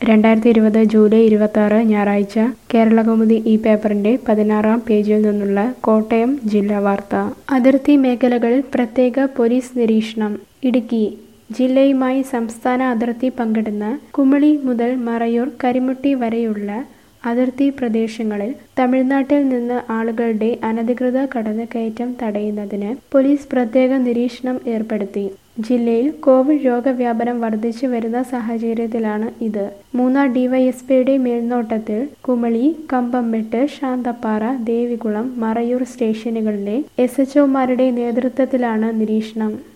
രണ്ടായിരത്തി ഇരുപത് ജൂലൈ ഇരുപത്തി ആറ് ഞായറാഴ്ച കേരളകൗമുദി ഈ പേപ്പറിന്റെ പതിനാറാം പേജിൽ നിന്നുള്ള കോട്ടയം ജില്ലാ വാർത്ത അതിർത്തി മേഖലകളിൽ പ്രത്യേക പോലീസ് നിരീക്ഷണം ഇടുക്കി ജില്ലയുമായി സംസ്ഥാന അതിർത്തി പങ്കിടുന്ന കുമിളി മുതൽ മറയൂർ കരിമുട്ടി വരെയുള്ള അതിർത്തി പ്രദേശങ്ങളിൽ തമിഴ്നാട്ടിൽ നിന്ന് ആളുകളുടെ അനധികൃത കടന്നുകയറ്റം തടയുന്നതിന് പോലീസ് പ്രത്യേക നിരീക്ഷണം ഏർപ്പെടുത്തി ജില്ലയിൽ കോവിഡ് രോഗവ്യാപനം വർദ്ധിച്ചു വരുന്ന സാഹചര്യത്തിലാണ് ഇത് മൂന്നാർ ഡിവൈഎസ്പിയുടെ മേൽനോട്ടത്തിൽ കുമളി കമ്പംമെട്ട് ശാന്തപ്പാറ ദേവികുളം മറയൂർ സ്റ്റേഷനുകളിലെ എസ് എച്ച്ഒമാരുടെ നേതൃത്വത്തിലാണ് നിരീക്ഷണം